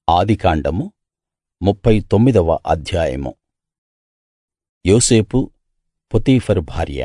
ఆదికాండము ముప్ఫై తొమ్మిదవ అధ్యాయము యోసేపు పోతీఫరు భార్య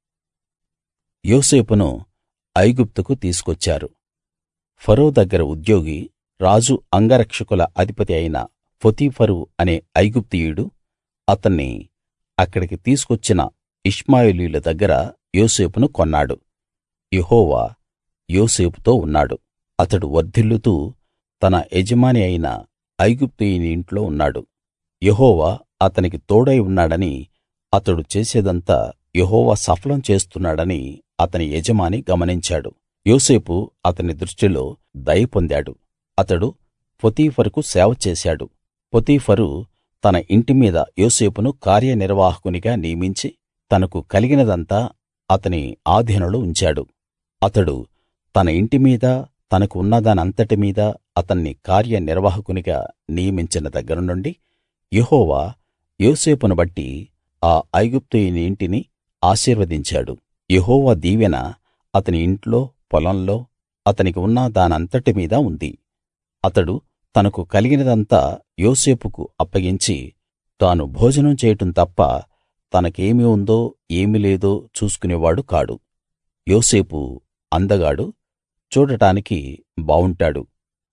యోసేపును ఐగుప్తుకు తీసుకొచ్చారు ఫరో దగ్గర ఉద్యోగి రాజు అంగరక్షకుల అధిపతి అయిన పోతీఫరు అనే ఐగుప్తీయుడు అతన్ని అక్కడికి తీసుకొచ్చిన ఇష్మాయేలీయుల దగ్గర యోసేపును కొన్నాడు యెహోవా యోసేపుతో ఉన్నాడు అతడు వర్ధిల్లుతూ తన యజమాని అయిన ఐగుప్తీయుని ఇంట్లో ఉన్నాడు యెహోవా అతనికి తోడై ఉన్నాడని అతడు చేసేదంతా యెహోవా సఫలం చేస్తున్నాడని అతని యజమాని గమనించాడు యోసేపు అతని దృష్టిలో దయ పొందాడు అతడు పోతీఫరుకు సేవ చేశాడు పోతీఫరు తన ఇంటి మీద యోసేపును కార్యనిర్వాహకునిగా నియమించి తనకు కలిగినదంతా అతని ఆధీనంలో ఉంచాడు అతడు తన ఇంటి మీద తనకు ఉన్నదానంతటి మీద అతన్ని కార్యనిర్వాహకునిగా నియమించిన దగ్గర నుండి యెహోవా యోసేపును బట్టి ఆ ఐగుప్తీయుని ఇంటిని ఆశీర్వదించాడు యెహోవా దీవెన అతని ఇంట్లో పొలంలో అతనికి ఉన్న దానంతటి మీదా ఉంది అతడు తనకు కలిగినదంతా యోసేపుకు అప్పగించి తాను భోజనం చేయడం తప్ప తనకేమి ఉందో ఏమి లేదో చూసుకునేవాడు కాడు యోసేపు అందగాడు చూడటానికి బావుంటాడు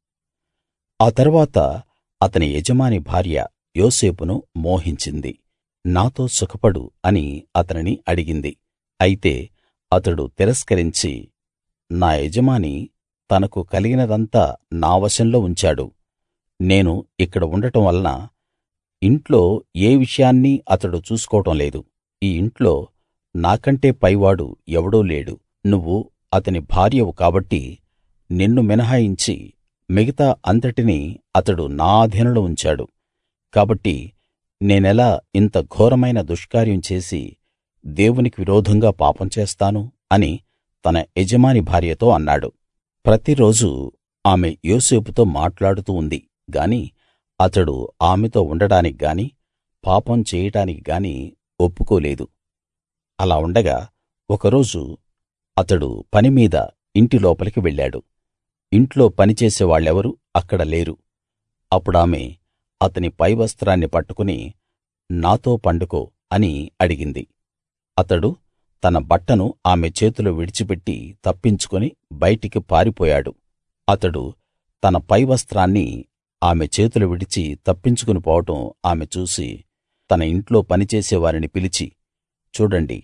ఆ తరువాత అతని యజమాని భార్య యోసేపును మోహించింది నాతో సుఖపడు అని అతనిని అడిగింది అయితే అతడు తిరస్కరించి నా యజమాని తనకు కలిగినదంతా నా వశంలో ఉంచాడు నేను ఇక్కడ ఉండటం వలన ఇంట్లో ఏ విషయాన్నీ అతడు చూసుకోవడం లేదు ఈ ఇంట్లో నాకంటే పైవాడు ఎవడూ లేడు నువ్వు అతని భార్యవు కాబట్టి నిన్ను మినహాయించి మిగతా అంతటినీ అతడు నా ఆధీనంలో ఉంచాడు కాబట్టి నేనెలా ఇంత ఘోరమైన దుష్కార్యం చేసి దేవునికి విరోధంగా పాపం చేస్తాను అని తన యజమాని భార్యతో అన్నాడు ప్రతిరోజూ ఆమె యోసేపుతో మాట్లాడుతూ ఉంది గాని అతడు ఆమెతో ఉండడానికి గాని పాపం చేయడానికి గాని ఒప్పుకోలేదు అలా ఉండగా ఒకరోజు అతడు పని మీద ఇంటి లోపలికి వెళ్ళాడు ఇంట్లో పనిచేసే వాళ్ళెవరూ అక్కడ లేరు అప్పుడామె అతని పైవస్త్రాన్ని పట్టుకుని నాతో పండుకో అని అడిగింది అతడు తన బట్టను ఆమె చేతిలో విడిచిపెట్టి తప్పించుకుని బయటికి పారిపోయాడు అతడు తన పైవస్త్రాన్ని ఆమె చేతిలో విడిచి తప్పించుకుని పోవడం ఆమె చూసి తన ఇంట్లో పనిచేసే వారిని పిలిచి చూడండి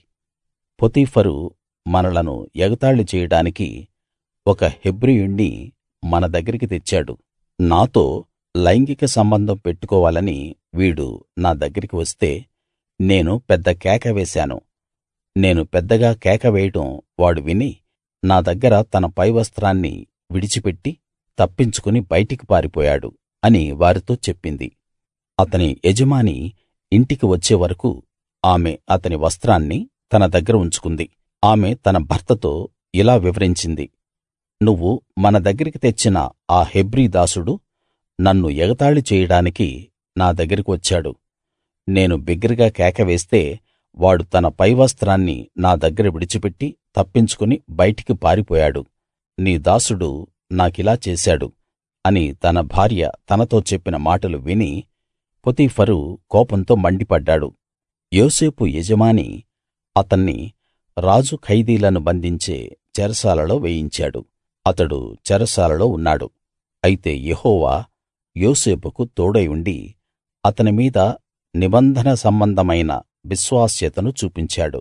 పొతీఫరు మనలను ఎగతాళి చేయడానికి ఒక హెబ్రీయుణ్ణి మన దగ్గరికి తెచ్చాడు నాతో లైంగిక సంబంధం పెట్టుకోవాలని వీడు నా దగ్గరికి వస్తే నేను పెద్ద కేక వేశాను నేను పెద్దగా కేక వేయడం వాడు విని నా దగ్గర తన పైవస్త్రాన్ని విడిచిపెట్టి తప్పించుకుని బయటికి పారిపోయాడు అని వారితో చెప్పింది అతని యజమాని ఇంటికి వచ్చే వరకూ ఆమె అతని వస్త్రాన్ని తన దగ్గర ఉంచుకుంది ఆమె తన భర్తతో ఇలా వివరించింది నువ్వు మన దగ్గరికి తెచ్చిన ఆ హెబ్రీ దాసుడు నన్ను ఎగతాళి చేయడానికి నా దగ్గరికి వచ్చాడు నేను బిగ్గరగా కేక వేస్తే వాడు తన పైవస్త్రాన్ని నా దగ్గర విడిచిపెట్టి తప్పించుకుని బయటికి పారిపోయాడు నీ దాసుడు నాకిలా చేశాడు అని తన భార్య తనతో చెప్పిన మాటలు విని పొతీఫరు కోపంతో మండిపడ్డాడు యోసేపు యజమాని అతన్ని రాజు ఖైదీలను బంధించే చెరసాలలో వేయించాడు అతడు చెరసాలలో ఉన్నాడు అయితే యెహోవా యోసేపుకు తోడై ఉండి అతని మీద నిబంధన సంబంధమైన విశ్వాస్యతను చూపించాడు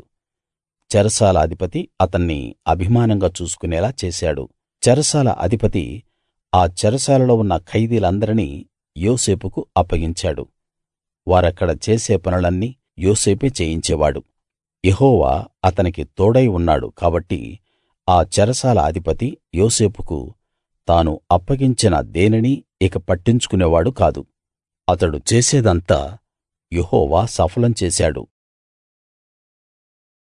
చెరసాల అధిపతి అతన్ని అభిమానంగా చూసుకునేలా చేశాడు చెరసాల అధిపతి ఆ చెరసాలలో ఉన్న ఖైదీలందరినీ యోసేపుకు అప్పగించాడు వారక్కడ చేసే పనులన్నీ యోసేపే చేయించేవాడు యెహోవా అతనికి తోడై ఉన్నాడు కాబట్టి ఆ చెరసాల అధిపతి యోసేపుకు తాను అప్పగించిన దేనినీ ఇక పట్టించుకునేవాడు కాదు అతడు చేసేదంతా యెహోవా సఫలం చేశాడు